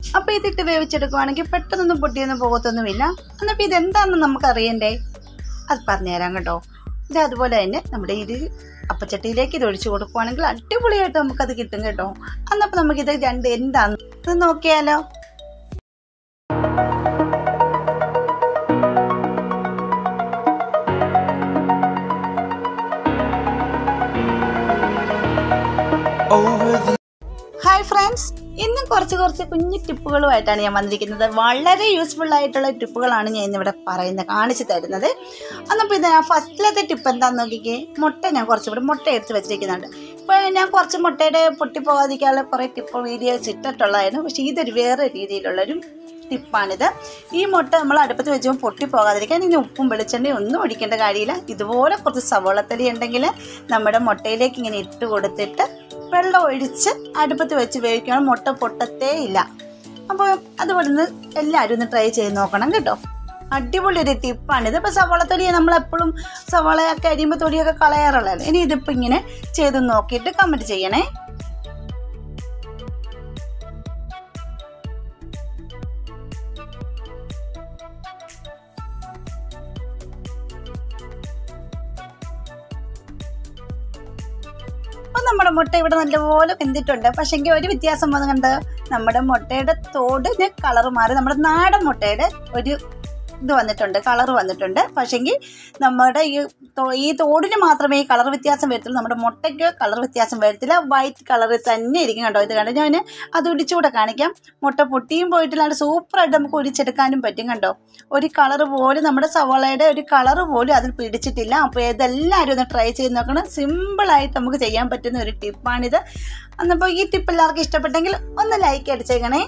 അപ്പോൾ ഇതിട്ട് വേവിച്ചെടുക്കുവാണെങ്കിൽ പെട്ടെന്നൊന്നും പൊട്ടിയൊന്നും പോകത്തൊന്നുമില്ല എന്നിട്ട് ഇതെന്താണെന്ന് നമുക്ക് അറിയണ്ടേ അത് പറഞ്ഞുതരാം കേട്ടോ ഇത് അതുപോലെ തന്നെ നമ്മുടെ ഇത് അപ്പച്ചട്ടിയിലേക്ക് ഇത് ഒഴിച്ചു കൊടുക്കുവാണെങ്കിൽ അടിപൊളിയായിട്ട് നമുക്കത് കിട്ടും കേട്ടോ അന്നപ്പോൾ നമുക്കിത് രണ്ട് എന്താന്ന് ഇത് നോക്കിയാലോ over the ഹായ് ഫ്രണ്ട്സ് ഇന്നും കുറച്ച് കുറച്ച് കുഞ്ഞു ടിപ്പുകളുമായിട്ടാണ് ഞാൻ വന്നിരിക്കുന്നത് വളരെ യൂസ്ഫുൾ ആയിട്ടുള്ള ടിപ്പുകളാണ് ഞാൻ ഇന്നിവിടെ പറയുന്നത് കാണിച്ചു തരുന്നത് എന്നപ്പോൾ ഇത് ഫസ്റ്റിലത്തെ ടിപ്പ് എന്താണെന്ന് നോക്കിക്കേ മുട്ട ഞാൻ കുറച്ചുകൂടി മുട്ട എടുത്ത് വെച്ചിരിക്കുന്നുണ്ട് ഇപ്പോൾ ഞാൻ കുറച്ച് മുട്ടയുടെ പൊട്ടിപ്പോകാതിരിക്കാനുള്ള കുറേ ടിപ്പ് വീഡിയോസ് ഇട്ടിട്ടുള്ളതായിരുന്നു പക്ഷേ ഇതൊരു വേറെ രീതിയിലുള്ളൊരു ടിപ്പാണിത് ഈ മുട്ട നമ്മൾ അടുപ്പത്ത് വെച്ചുമ്പോൾ പൊട്ടിപ്പോകാതിരിക്കാൻ ഇനി ഉപ്പും വെളിച്ചെണ്ണയും ഒന്നും ഒഴിക്കേണ്ട കാര്യമില്ല ഇതുപോലെ കുറച്ച് സവോളത്തരി ഉണ്ടെങ്കിൽ നമ്മുടെ മുട്ടയിലേക്ക് ഇങ്ങനെ ഇട്ട് കൊടുത്തിട്ട് വെള്ളം ഒഴിച്ച് അടുപ്പത്ത് വെച്ച് വേവിക്കണം മുട്ട പൊട്ടത്തേ ഇല്ല അപ്പോൾ അതുപോലെ ഒന്ന് എല്ലാവരും ഒന്ന് ട്രൈ ചെയ്ത് നോക്കണം കേട്ടോ അടിപൊളി ഒരു ടിപ്പാണിത് ഇപ്പോൾ സവാള തൊടിയെ നമ്മളെപ്പോഴും സവാളയൊക്കെ അരിയുമ്പോൾ തൊടിയൊക്കെ കളയാറുള്ളതല്ലേ ഇനി ഇതിപ്പോൾ ഇങ്ങനെ ചെയ്ത് നോക്കിയിട്ട് കമൻറ്റ് ചെയ്യണേ അപ്പം നമ്മുടെ മുട്ട ഇവിടെ നല്ലപോലെ വെന്തിട്ടുണ്ട് പക്ഷെങ്കിൽ ഒരു വ്യത്യാസം വന്ന് കണ്ട് നമ്മുടെ മുട്ടയുടെ തോടിന് കളർ മാറി നമ്മുടെ നാടൻ മുട്ടയുടെ ഒരു ഇത് വന്നിട്ടുണ്ട് കളർ വന്നിട്ടുണ്ട് പക്ഷെങ്കിൽ നമ്മുടെ ഈ തോ- ഈ തോടിന് മാത്രമേ ഈ കളർ വ്യത്യാസം വരത്തുള്ളൂ നമ്മുടെ മുട്ടയ്ക്ക് കളർ വ്യത്യാസം വരത്തില്ല വൈറ്റ് കളറിൽ തന്നെ ഇരിക്കും കണ്ടോ ഇത് കണ്ടോ ഞാൻ അത് ഒടിച്ചുകൂടെ കാണിക്കാം മുട്ട പൊട്ടിയും പോയിട്ടില്ലാണ്ട് സൂപ്പറായിട്ട് നമുക്ക് ഒരിച്ചെടുക്കാനും പറ്റും കണ്ടോ ഒരു കളർ പോലും നമ്മുടെ സവാളയുടെ ഒരു കളർ പോലും അതിൽ പിടിച്ചിട്ടില്ല അപ്പോൾ ഇതെല്ലാവരും ഒന്ന് ട്രൈ ചെയ്ത് നോക്കണം സിമ്പിളായിട്ട് നമുക്ക് ചെയ്യാൻ പറ്റുന്ന ഒരു ടിപ്പാണിത് എന്നപ്പോൾ ഈ ടിപ്പ് എല്ലാവർക്കും ഇഷ്ടപ്പെട്ടെങ്കിൽ ഒന്ന് ലൈക്ക് അടിച്ചേക്കണേ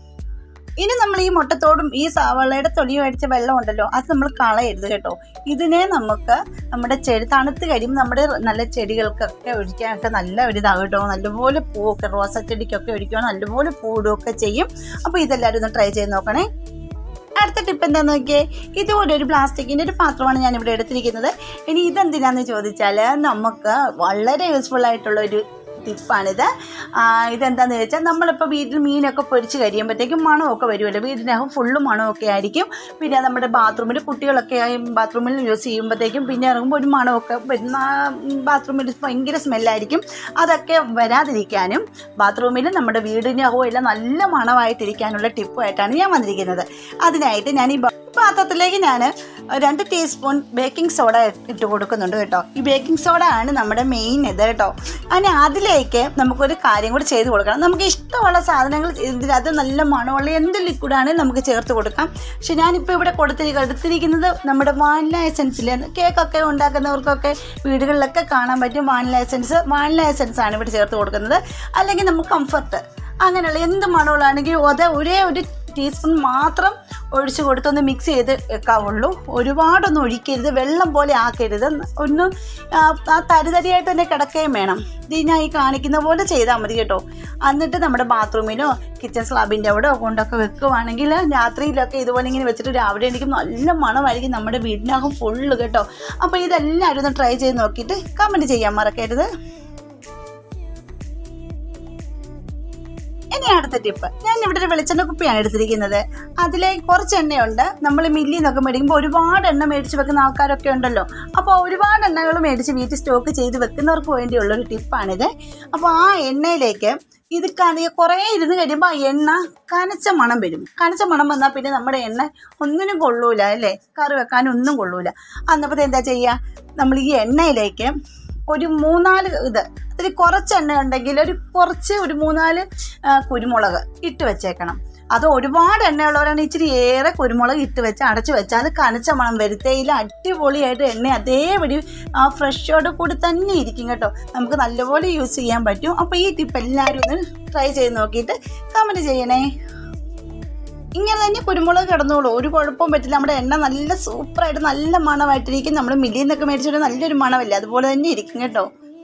ഇനി നമ്മൾ ഈ മുട്ടത്തോടും ഈ സവാളയുടെ തൊലിയും അടിച്ച വെള്ളം ഉണ്ടല്ലോ അത് നമ്മൾ കളയരുത് കേട്ടോ ഇതിനെ നമുക്ക് നമ്മുടെ ചെടി തണുത്ത് കഴിയുമ്പോൾ നമ്മുടെ നല്ല ചെടികൾക്കൊക്കെ ഒഴിക്കാനൊക്കെ നല്ല ഒരു ഇതാകും കേട്ടോ നല്ലപോലെ പൂവൊക്കെ റോസ ചെടിക്കൊക്കെ ഒഴിക്കുകയാണ് നല്ലപോലെ പൂടുകയൊക്കെ ചെയ്യും അപ്പോൾ ഇതെല്ലാവരും ഒന്ന് ട്രൈ ചെയ്ത് നോക്കണേ അടുത്ത ടിപ്പ് എന്താണെന്ന് നോക്കിയേ ഇതുപോലെ ഒരു പ്ലാസ്റ്റിക്കിൻ്റെ ഒരു പാത്രമാണ് ഞാൻ ഇവിടെ എടുത്തിരിക്കുന്നത് ഇനി ഇതെന്തിനാന്ന് ചോദിച്ചാൽ നമുക്ക് വളരെ യൂസ്ഫുൾ ആയിട്ടുള്ള ഒരു ടിപ്പാണിത് ആ, ഇതെന്താന്ന് ചോദിച്ചാൽ നമ്മളിപ്പോൾ വീട്ടിൽ മീനൊക്കെ പൊരിച്ച് കഴിയുമ്പോഴത്തേക്കും മണമൊക്കെ വരുമല്ലോ വീടിനകം ഫുള്ള് മണമൊക്കെ ആയിരിക്കും പിന്നെ നമ്മുടെ ബാത്റൂമിൽ കുട്ടികളൊക്കെ ബാത്റൂമിൽ യൂസ് ചെയ്യുമ്പോഴത്തേക്കും പിന്നെ ഇറങ്ങുമ്പോൾ ഒരു മണമൊക്കെ വരുന്ന ബാത്റൂമിൽ ഭയങ്കര സ്മെല്ലായിരിക്കും അതൊക്കെ വരാതിരിക്കാനും ബാത്റൂമിൽ നമ്മുടെ വീടിനകവും എല്ലാം നല്ല മണമായിട്ടിരിക്കാനുള്ള ടിപ്പുമായിട്ടാണ് ഞാൻ വന്നിരിക്കുന്നത് അതിനായിട്ട് ഞാൻ ഈ ബ- പാത്രത്തിലേക്ക് ഞാൻ രണ്ട് ടീസ്പൂൺ ബേക്കിംഗ് സോഡ ഇട്ട് കൊടുക്കുന്നുണ്ട് കേട്ടോ ഈ ബേക്കിംഗ് സോഡ ആണ് നമ്മുടെ മെയിൻ ഇത് കേട്ടോ അതിന് അതിലേക്ക് നമുക്കൊരു കാര്യം കൂടി ചെയ്ത് കൊടുക്കണം നമുക്ക് ഇഷ്ടമുള്ള സാധനങ്ങൾ ഇതിനകത്ത് നല്ല മണമുള്ള എന്ത് ലിക്വിഡാണെങ്കിലും നമുക്ക് ചേർത്ത് കൊടുക്കാം പക്ഷെ ഞാനിപ്പോൾ ഇവിടെ കൊടുത്തിരി എടുത്തിരിക്കുന്നത് നമ്മുടെ വാനില എസൻസിൽ കേക്കൊക്കെ ഉണ്ടാക്കുന്നവർക്കൊക്കെ വീടുകളിലൊക്കെ കാണാൻ പറ്റും വാനില എസൻസ് വാനില എസൻസ് ആണ് ഇവിടെ ചേർത്ത് കൊടുക്കുന്നത് അല്ലെങ്കിൽ നമുക്ക് കംഫർട്ട് അങ്ങനെയുള്ള എന്ത് മണമുള്ളാണെങ്കിലും അത് ഒരേ ഒരു ടീസ്പൂൺ മാത്രം ഒഴിച്ച് കൊടുത്തൊന്ന് മിക്സ് ചെയ്ത് വെക്കാവുള്ളൂ ഒരുപാടൊന്നും ഒഴിക്കരുത് വെള്ളം പോലെ ആക്കരുത് ഒന്ന് ആ ആ തരിതരിയായിട്ട് തന്നെ കിടക്കുകയും വേണം ഇത് ഞാൻ ഈ കാണിക്കുന്ന പോലെ ചെയ്താൽ മതി കേട്ടോ എന്നിട്ട് നമ്മുടെ ബാത്റൂമിലോ കിച്ചൺ സ്ലാബിൻ്റെ അവിടെ കൊണ്ടൊക്കെ വെക്കുവാണെങ്കിൽ രാത്രിയിലൊക്കെ ഇതുപോലെ ഇങ്ങനെ വെച്ചിട്ട് രാവിലെ എനിക്ക് നല്ല മണമായിരിക്കും നമ്മുടെ വീടിനകം ഫുള്ള് കേട്ടോ അപ്പോൾ ഇതെല്ലാവരും ഒന്ന് ട്രൈ ചെയ്ത് നോക്കിയിട്ട് കമൻറ്റ് ചെയ്യാൻ മറക്കരുത് ഇനി അടുത്ത ടിപ്പ് ഞാൻ ഇവിടെ ഒരു വെളിച്ചെണ്ണ കുപ്പിയാണ് എടുത്തിരിക്കുന്നത് അതിലേക്ക് കുറച്ച് എണ്ണയുണ്ട് നമ്മൾ മില്ലിൽ നിന്നൊക്കെ മേടിക്കുമ്പോൾ ഒരുപാട് എണ്ണ മേടിച്ച് വെക്കുന്ന ആൾക്കാരൊക്കെ ഉണ്ടല്ലോ അപ്പോൾ ഒരുപാട് എണ്ണകൾ മേടിച്ച് വീട്ടിൽ സ്റ്റോക്ക് ചെയ്ത് വെക്കുന്നവർക്ക് വേണ്ടിയുള്ളൊരു ടിപ്പാണിത് അപ്പോൾ ആ എണ്ണയിലേക്ക് ഇത് കണി കുറേ ഇരുന്ന് കഴിയുമ്പോൾ ആ എണ്ണ കനച്ച മണം വരും കനച്ച മണം വന്നാൽ പിന്നെ നമ്മുടെ എണ്ണ ഒന്നിനും കൊള്ളൂല അല്ലേ കറി വെക്കാനും ഒന്നും കൊള്ളൂല അന്നപ്പോൾ എന്താ ചെയ്യുക നമ്മൾ ഈ എണ്ണയിലേക്ക് ഒരു മൂന്നാല് ഇത് അതിൽ കുറച്ച് എണ്ണ ഉണ്ടെങ്കിൽ ഒരു കുറച്ച് ഒരു മൂന്നാല് ആ, കുരുമുളക് ഇട്ട് വെച്ചേക്കണം അത് ഒരുപാട് എണ്ണയുള്ളവരാണ് ഇച്ചിരി ഏറെ കുരുമുളക് ഇട്ട് വെച്ച് അടച്ചു വെച്ചാൽ കനച്ച മണം വരുത്തേയില്ല അടിപൊളിയായിട്ട് എണ്ണ അതേപടി ആ ഫ്രഷോട് കൂടി തന്നെ ഇരിക്കും കേട്ടോ നമുക്ക് നല്ലപോലെ യൂസ് ചെയ്യാൻ പറ്റും അപ്പോൾ ഈ ടിപ്പ് എല്ലാവരും ഒന്ന് ട്രൈ ചെയ്ത് നോക്കിയിട്ട് കമൻറ്റ് ചെയ്യണേ ഇങ്ങനെ തന്നെ കുരുമുളക് കിടന്നോളൂ ഒരു കുഴപ്പവും പറ്റില്ല നമ്മുടെ എണ്ണ നല്ല സൂപ്പറായിട്ട് നല്ല മണമായിട്ടിരിക്കും നമ്മൾ മില്ലിൽ നിന്നൊക്കെ മേടിച്ചിട്ട് നല്ലൊരു മണമല്ലേ അതുപോലെ തന്നെ ഇരിക്കും കേട്ടോ ഇനി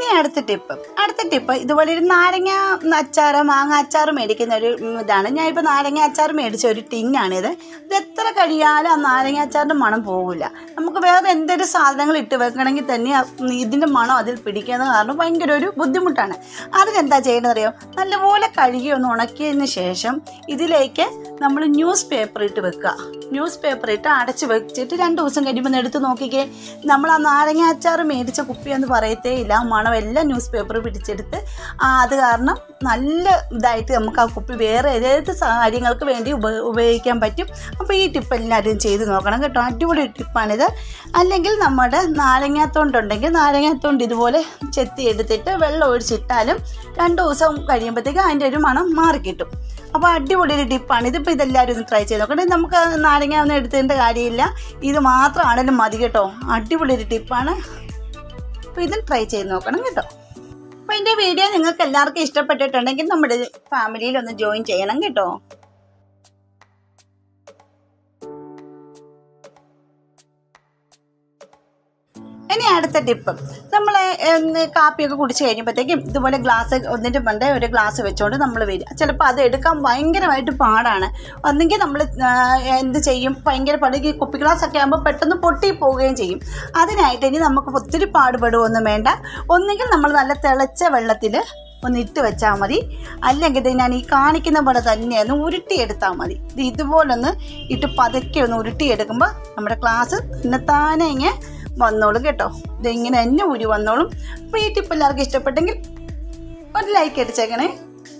ഇനി അടുത്ത ടിപ്പ് അടുത്ത ടിപ്പ് ഇതുപോലെ ഒരു നാരങ്ങ അച്ചാറ് മാങ്ങ അച്ചാറ് മേടിക്കുന്ന ഒരു ഉം, ഇതാണ് ഞാൻ ഇപ്പോൾ നാരങ്ങ അച്ചാർ മേടിച്ച ഒരു ടിന്നാണിത് ഇത് എത്ര കഴിയാലും ആ നാരങ്ങ അച്ചാറിൻ്റെ മണം പോകില്ല നമുക്ക് വേറെ എന്തൊരു സാധനങ്ങൾ ഇട്ട് വെക്കണമെങ്കിൽ തന്നെ ആ ഇതിൻ്റെ മണം അതിൽ പിടിക്കുന്ന കാരണം ഭയങ്കര ഒരു ബുദ്ധിമുട്ടാണ് അതിനെന്താ ചെയ്യേണ്ടത് അറിയോ നല്ലപോലെ കഴുകി ഒന്ന് ഉണക്കിയതിന് ശേഷം ഇതിലേക്ക് നമ്മൾ ന്യൂസ് പേപ്പർ ഇട്ട് വെക്കുക ന്യൂസ് പേപ്പർ ഇട്ട് അടച്ച് വെച്ചിട്ട് രണ്ട് ദിവസം കഴിയുമ്പോൾ ഒന്ന് എടുത്ത് നോക്കിക്കേ നമ്മൾ ആ നാരങ്ങ അച്ചാർ മേടിച്ച കുപ്പി എന്ന് പറയത്തേ ഇല്ല ആ മണം എല്ലാം ന്യൂസ് പേപ്പർ പിടിച്ചെടുത്ത് ആ അത് കാരണം നല്ല ഇതായിട്ട് നമുക്ക് ആ കുപ്പി വേറെ ഏത് കാര്യങ്ങൾക്ക് വേണ്ടി ഉപ ഉപയോഗിക്കാൻ പറ്റും അപ്പോൾ ഈ ടിപ്പ് എല്ലാവരും ചെയ്ത് നോക്കണം കേട്ടോ അടിപൊളി ടിപ്പാണിത് അല്ലെങ്കിൽ നമ്മുടെ നാരങ്ങാത്തോണ്ടുണ്ടെങ്കിൽ നാരങ്ങാത്തോണ്ട് ഇതുപോലെ ചെത്തി എടുത്തിട്ട് വെള്ളം ഒഴിച്ചിട്ടാലും രണ്ട് ദിവസം കഴിയുമ്പോഴത്തേക്ക് അതിൻ്റെ ഒരു മണം മാറിക്കിട്ടും അപ്പോൾ അടിപൊളി ഒരു ടിപ്പാണ് ഇതിപ്പോൾ ഇതെല്ലാവരും ഒന്ന് ട്രൈ ചെയ്ത് നോക്കട്ടെ നമുക്ക് നാരങ്ങ ഒന്നും എടുത്തതിൻ്റെ കാര്യമില്ല ഇത് മാത്രമാണെങ്കിലും മതി കേട്ടോ അടിപൊളി ഒരു ടിപ്പാണ് അപ്പോൾ ഇത് ട്രൈ ചെയ്ത് നോക്കണം കേട്ടോ അപ്പോൾ എൻ്റെ വീഡിയോ നിങ്ങൾക്ക് എല്ലാവർക്കും ഇഷ്ടപ്പെട്ടിട്ടുണ്ടെങ്കിൽ നമ്മുടെ ഫാമിലിയിൽ ഒന്ന് ജോയിൻ ചെയ്യണം കേട്ടോ ഇനി അടുത്ത ടിപ്പ് നമ്മൾ കാപ്പിയൊക്കെ കുടിച്ച് കഴിയുമ്പോഴത്തേക്കും ഇതുപോലെ ഗ്ലാസ് ഒന്നിൻ്റെ പണ്ടേ ഒരു ഗ്ലാസ് വെച്ചുകൊണ്ട് നമ്മൾ വരിക ചിലപ്പോൾ അത് എടുക്കാൻ ഭയങ്കരമായിട്ട് പാടാണ് ഒന്നെങ്കിൽ നമ്മൾ എന്ത് ചെയ്യും ഭയങ്കര പാട് ഈ കുപ്പി ഗ്ലാസ് ഒക്കെ ആകുമ്പോൾ പെട്ടെന്ന് പൊട്ടി പോവുകയും ചെയ്യും അതിനായിട്ട് ഇനി നമുക്ക് ഒത്തിരി പാടുപെടുകയൊന്നും വേണ്ട ഒന്നെങ്കിൽ നമ്മൾ നല്ല തിളച്ച വെള്ളത്തിൽ ഒന്ന് ഇട്ട് വെച്ചാൽ മതി അല്ലെങ്കിൽ ഇത് ഞാൻ ഈ കാണിക്കുന്ന പോലെ തന്നെ ഒന്ന് ഉരുട്ടിയെടുത്താൽ മതി ഇത് ഇതുപോലൊന്ന് ഇട്ട് പതുക്കെ ഒന്ന് ഉരുട്ടിയെടുക്കുമ്പോൾ നമ്മുടെ ക്ലാസ് തന്നെത്താനെ ഇങ്ങനെ വന്നോളും കേട്ടോ ഇത് ഇങ്ങനെ തന്നെ ഉരി വന്നോളും അപ്പോൾ ഈ ടിപ്പ് എല്ലാവർക്കും ഇഷ്ടപ്പെട്ടെങ്കിൽ ഒരു ലൈക്ക് അടിച്ചേക്കണേ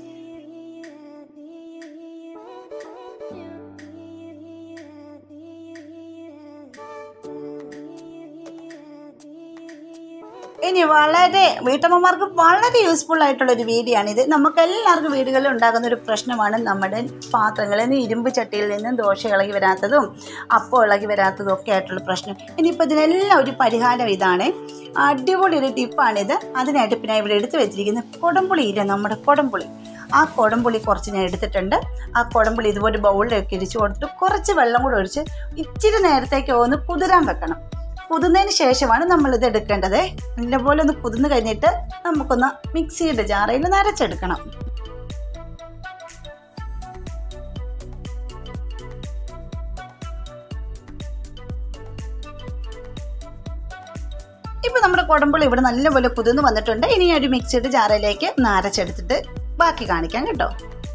ഇനി വളരെ വീട്ടമ്മമാർക്ക് വളരെ യൂസ്ഫുൾ ആയിട്ടുള്ള ഒരു വീഡിയോ ആണ് ഇത് നമുക്ക് എല്ലാവർക്കും വീടുകളിൽ ഉണ്ടാകുന്ന ഒരു പ്രശ്നമാണ് നമ്മുടെ പാത്രങ്ങളിൽ നിന്ന് ഇരുമ്പ് ചട്ടിയിൽ നിന്നും ദോശ ഇളകി വരാത്തതും അപ്പം ഇളകി വരാത്തതും ഒക്കെ ആയിട്ടുള്ള പ്രശ്നം ഇനിയിപ്പോൾ ഇതിനെല്ലാം ഒരു പരിഹാരം ഇതാണ് അടിപൊളി ഒരു ടിപ്പാണിത് അതിനായിട്ട് പിന്നെ ഇവിടെ എടുത്ത് വെച്ചിരിക്കുന്നത് കൊടംപുളി ഇല്ല നമ്മുടെ കൊടംപുളി ആ കൊടംപുളി കുറച്ച് ഞാൻ എടുത്തിട്ടുണ്ട് ആ കൊടംപുളി ഇതുപോലെ ബൗളിലൊക്കെ ഇടിച്ചു കൊടുത്തിട്ട് കുറച്ച് വെള്ളം കൂടെ ഒഴിച്ച് ഇച്ചിരി നേരത്തേക്ക് ഒന്ന് കുതിരാൻ വെക്കണം കുതിർന്നതിന് ശേഷമാണ് നമ്മൾ ഇത് എടുക്കേണ്ടത് നല്ലപോലെ ഒന്ന് കുതിർന്ന് കഴിഞ്ഞിട്ട് നമുക്കൊന്ന് മിക്സിയുടെ ജാറയിൽ ഒന്ന് അരച്ചെടുക്കണം ഇപ്പൊ നമ്മുടെ കുടമ്പുളി ഇവിടെ നല്ലപോലെ കുതിർന്ന് വന്നിട്ടുണ്ട് ഇനി ഒരു മിക്സിയുടെ ജാറയിലേക്ക് ഒന്ന് അരച്ചെടുത്തിട്ട് ബാക്കി കാണിക്കാം കേട്ടോ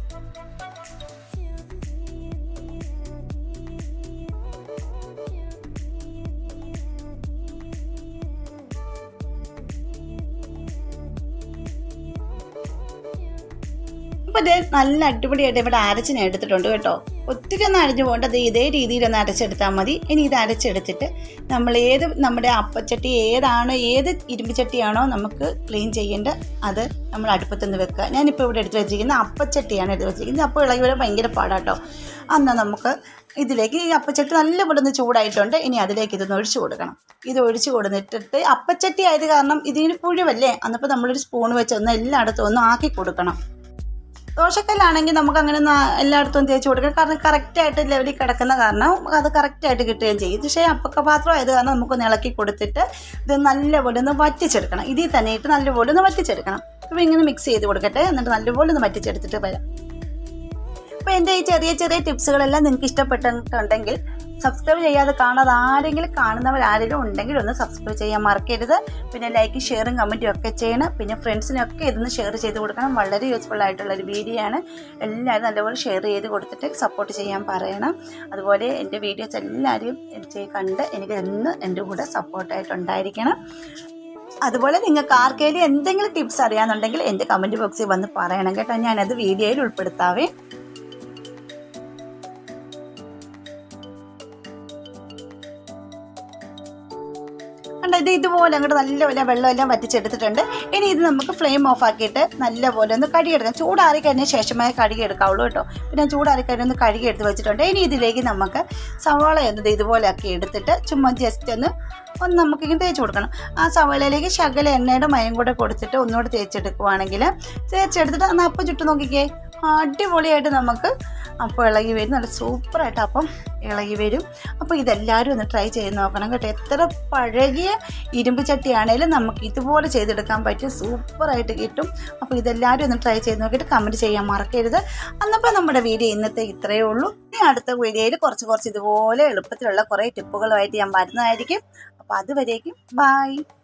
അപ്പോൾ ഇത് നല്ല അടിപൊളിയായിട്ട് ഇവിടെ അരച്ച് ഞാൻ എടുത്തിട്ടുണ്ട് കേട്ടോ ഒത്തിരി ഒന്നും അരഞ്ഞു പോകേണ്ടത് ഇതേ രീതിയിൽ ഒന്ന് അരച്ചെടുത്താൽ മതി ഇനി ഇത് അരച്ചെടുത്തിട്ട് നമ്മൾ ഏത് നമ്മുടെ അപ്പച്ചട്ടി ഏതാണോ ഏത് ഇരുമ്പ് ചട്ടിയാണോ നമുക്ക് ക്ലീൻ ചെയ്യേണ്ട അത് നമ്മൾ അടുപ്പത്തുനിന്ന് വെക്കുക ഞാനിപ്പോൾ ഇവിടെ എടുത്ത് വെച്ചിരിക്കുന്നത് അപ്പച്ചട്ടിയാണ് എടുത്ത് വെച്ചിരിക്കുന്നത് അപ്പോൾ ഇളകി വരാൻ ഭയങ്കര പാടാട്ടോ എന്നാൽ നമുക്ക് ഇതിലേക്ക് ഈ അപ്പച്ചട്ടി നല്ലപോലെ ഒന്ന് ചൂടായിട്ടുണ്ട് ഇനി അതിലേക്ക് ഇതൊന്ന് ഒഴിച്ചു കൊടുക്കണം ഇത് ഒഴിച്ചു കൊടുത്തിട്ട് അപ്പച്ചട്ടി ആയത് കാരണം ഇതിന് പുഴുവല്ലേ അന്നപ്പോൾ നമ്മളൊരു സ്പൂൺ വെച്ച് ഒന്ന് എല്ലായിടത്തും ഒന്ന് ആക്കി കൊടുക്കണം ദോശക്കല്ലാണെങ്കിൽ നമുക്ക് അങ്ങനെ നാ- എല്ലായിടത്തും തേച്ച് കൊടുക്കാം കാരണം കറക്റ്റായിട്ട് ലെവലിൽ കിടക്കുന്ന കാരണം അത് കറക്റ്റായിട്ട് കിട്ടുകയും ചെയ്യും പക്ഷേ അപ്പക്ക പാത്രം ആയത് കാരണം നമുക്കൊന്ന് ഇളക്കി കൊടുത്തിട്ട് ഇത് നല്ലപോലെ ഒന്ന് വറ്റിച്ചെടുക്കണം ഇതിൽ തന്നെ ഇട്ട് നല്ലപോലെ ഒന്ന് വറ്റിച്ചെടുക്കണം അപ്പോൾ ഇങ്ങനെ മിക്സ് ചെയ്ത് കൊടുക്കട്ടെ എന്നിട്ട് നല്ലപോലെ ഒന്ന് വറ്റിച്ചെടുത്തിട്ട് വരാം അപ്പോൾ എൻ്റെ ഈ ചെറിയ ചെറിയ ടിപ്സുകളെല്ലാം നിങ്ങൾക്ക് ഇഷ്ടപ്പെട്ടിട്ടുണ്ടെങ്കിൽ സബ്സ്ക്രൈബ് ചെയ്യാതെ കാണാതെ ആരെങ്കിലും കാണുന്നവർ ആരെങ്കിലും ഉണ്ടെങ്കിൽ ഒന്ന് സബ്സ്ക്രൈബ് ചെയ്യാൻ മറക്കരുത് പിന്നെ ലൈക്ക് ഷെയറും കമൻറ്റും ഒക്കെ ചെയ്യണം പിന്നെ ഫ്രണ്ട്സിനൊക്കെ ഇതൊന്ന് ഷെയർ ചെയ്ത് കൊടുക്കണം വളരെ യൂസ്ഫുൾ ആയിട്ടുള്ള ഒരു വീഡിയോ ആണ് എല്ലാവരും നല്ലപോലെ ഷെയർ ചെയ്ത് കൊടുത്തിട്ട് സപ്പോർട്ട് ചെയ്യാൻ പറയണം അതുപോലെ എൻ്റെ വീഡിയോസ് എല്ലാവരും എനിക്ക് കണ്ട് എനിക്ക് എന്ന് എൻ്റെ കൂടെ സപ്പോർട്ടായിട്ടുണ്ടായിരിക്കണം അതുപോലെ നിങ്ങൾക്ക് ആർക്കെങ്കിലും എന്തെങ്കിലും ടിപ്സ് അറിയാമെന്നുണ്ടെങ്കിൽ എൻ്റെ കമൻറ്റ് ബോക്സിൽ വന്ന് പറയണം കേട്ടോ ഞാനത് വീഡിയോയിൽ ഉൾപ്പെടുത്താവേ കണ്ടോ ഇത് ഇതുപോലെ അങ്ങോട്ട് നല്ലപോലെ വെള്ളമെല്ലാം വറ്റിച്ചെടുത്തിട്ടുണ്ട് ഇനി ഇത് നമുക്ക് ഫ്ലെയിം ഓഫ് ആക്കിയിട്ട് നല്ലപോലെ ഒന്ന് കഴുകിയെടുക്കാം ചൂടാറി കഴിഞ്ഞ ശേഷമേ കഴുകിയെടുക്കാവുള്ളൂ കേട്ടോ പിന്നെ ചൂടാറി കഴിഞ്ഞ് ഒന്ന് കഴുകി എടുത്ത് വെച്ചിട്ടുണ്ട് ഇനി ഇതിലേക്ക് നമുക്ക് സവാള എന്നത് ഇതുപോലെ ആക്കി എടുത്തിട്ട് ചുമ്മാ ജസ്റ്റ് ഒന്ന് ഒന്ന് നമുക്ക് ഇങ്ങനെ തേച്ച് കൊടുക്കണം ആ സവാളയിലേക്ക് ശകല എണ്ണയുടെ മയം കൂടെ കൊടുത്തിട്ട് ഒന്നുകൂടെ തേച്ചെടുക്കുവാണെങ്കിൽ തേച്ചെടുത്തിട്ട് അന്ന് അപ്പം ചുട്ട് നോക്കിക്കേ അടിപൊളിയായിട്ട് നമുക്ക് അപ്പോൾ ഇളകി വരും നല്ല സൂപ്പറായിട്ട് അപ്പം ഇളകി വരും അപ്പോൾ ഇതെല്ലാവരും ഒന്ന് ട്രൈ ചെയ്ത് നോക്കണം കേട്ടോ എത്ര പഴകിയ ഇരുമ്പ് ചട്ടിയാണേലും നമുക്ക് ഇതുപോലെ ചെയ്തെടുക്കാൻ പറ്റും സൂപ്പറായിട്ട് കിട്ടും അപ്പോൾ ഇതെല്ലാവരും ഒന്ന് ട്രൈ ചെയ്ത് നോക്കിയിട്ട് കമൻറ്റ് ചെയ്യാൻ മറക്കരുത് അന്നപ്പോൾ നമ്മുടെ വീഡിയോ ഇന്നത്തെ ഇത്രയേ ഉള്ളൂ ഇനി അടുത്ത വീഡിയോയിൽ കുറച്ച് കുറച്ച് ഇതുപോലെ എളുപ്പത്തിലുള്ള കുറേ ടിപ്പുകളുമായിട്ട് ഞാൻ വരുന്നതായിരിക്കും അപ്പോൾ അതുവരേക്കും ബായ്